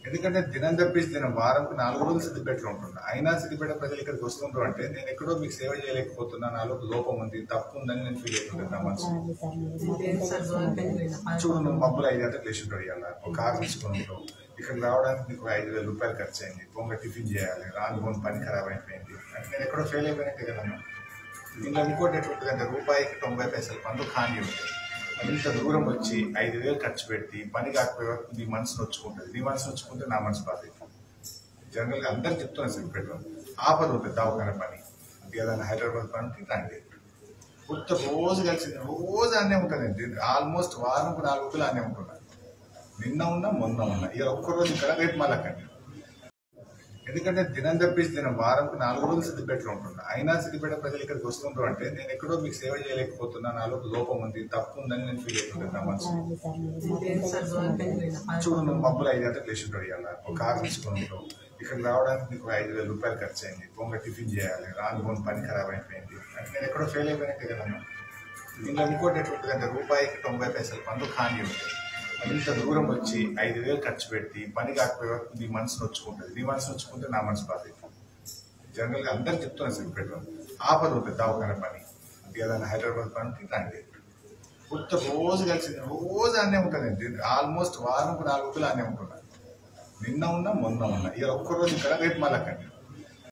ఎందుకంటే దినం తప్పించి దినం వారంకు నాలుగు రోజులు సిద్దిపేటలో ఉంటున్నా అయినా సిద్దిపేట ప్రజలు ఇక్కడికి వస్తుంటారు అంటే నేను ఎక్కడో మీకు సేవ చేయలేకపోతున్నా నాలో లోపం ఉంది తప్పు ఉందని నేను ఫీల్ అవుతుంటాను నా మనసు చూడు నువ్వు మబ్బులు ఐదు గంటలకు లేచి ఉంటాడు ఇవాళ ఒక కారు తీసుకొని ఉంటావు ఇక్కడికి రావడానికి నీకు ఐదు వేల రూపాయలు ఖర్చు అయింది పొంగ టిఫిన్ చేయాలి రాను పోని పని ఖరాబ్ అయిపోయింది అంటే నేను ఎక్కడో ఫెయిల్ అయిపోయినట్టే కదమ్మా దీనిలో ఇంకోటి ఎట్లుంటుంది అంటే రూపాయికి తొంభై పైసలు పండు ఖాళీ ఉంటుంది ఇంత దూరం వచ్చి ఐదు వేలు ఖర్చు పెట్టి పని కాకపోయే వరకు నీ మనసు నొచ్చుకుంటుంది నీ మనసు నొచ్చుకుంటే నా మనసు బాధ అవుతుంది జనరల్గా అందరు చెప్తున్నారు సిద్దిపేటలో ఆపద ఉంటుంది దవాఖాన పని ఏదైనా హైదరాబాద్ పనికి రండి కొత్త రోజు కలిసి రోజు అనే ఉంటుంది ఆల్మోస్ట్ వారంకు నాలుగు రోజులు అనే ఉంటున్నాను నిన్న ఉన్నా మొన్న ఉన్నా ఇక ఒక్కరోజు ఇక్కడ రేపు మళ్ళీ అక్కడిని ఎందుకంటే దినం తప్పించి దినం వారంకు నాలుగు రోజులు సిద్దిపేటలో ఉంటున్నా అయినా సిద్దిపేట ప్రజలు ఇక్కడికి వస్తుంటారు అంటే నేను ఎక్కడో మీకు సేవ చేయలేకపోతున్నా నాలో లోపం ఉంది తప్పు ఉందని నేను ఫీల్ అవుతుంటాను నా మనసు చూడు నువ్వు మబ్బులు ఐదు గంటలకు లేచి ఉంటాడు ఇవాళ ఒక కారు తీసుకొని ఉంటావు ఇక్కడికి రావడానికి నీకు ఐదు వేల రూపాయలు ఖర్చు అయింది పొంగ టిఫిన్ చేయాలి రాను పోని పని ఖరాబ్ అయిపోయింది అంటే నేను ఎక్కడో ఫెయిల్ అయిపోయినట్టే కదమ్మా దీనిలో ఇంకోటి ఎట్లుంటుంది అంటే రూపాయికి తొంభై పైసలు పండు ఖాళీ ఉంటుంది ఇంత దూరం వచ్చి ఐదు వేలు ఖర్చు పెట్టి పని కాకపోయే వరకు నీ మనసు నొచ్చుకుంటుంది నీ మనసు నొచ్చుకుంటే నా మనసు బాధ అవుతుంది జనరల్గా అందరు చెప్తున్నారు సిద్దిపేటలో ఆపద ఉంటుంది దవాఖాన పని ఏదైనా హైదరాబాద్ పనికి రండి కొత్త రోజు కలిసి రోజు అనే ఉంటుంది ఆల్మోస్ట్ వారంకు నాలుగు రోజులు అనే ఉంటున్నాను నిన్న ఉన్నా మొన్న ఉన్నా ఇక ఒక్కరోజు ఇక్కడ రేపు మళ్ళీ అక్కడిని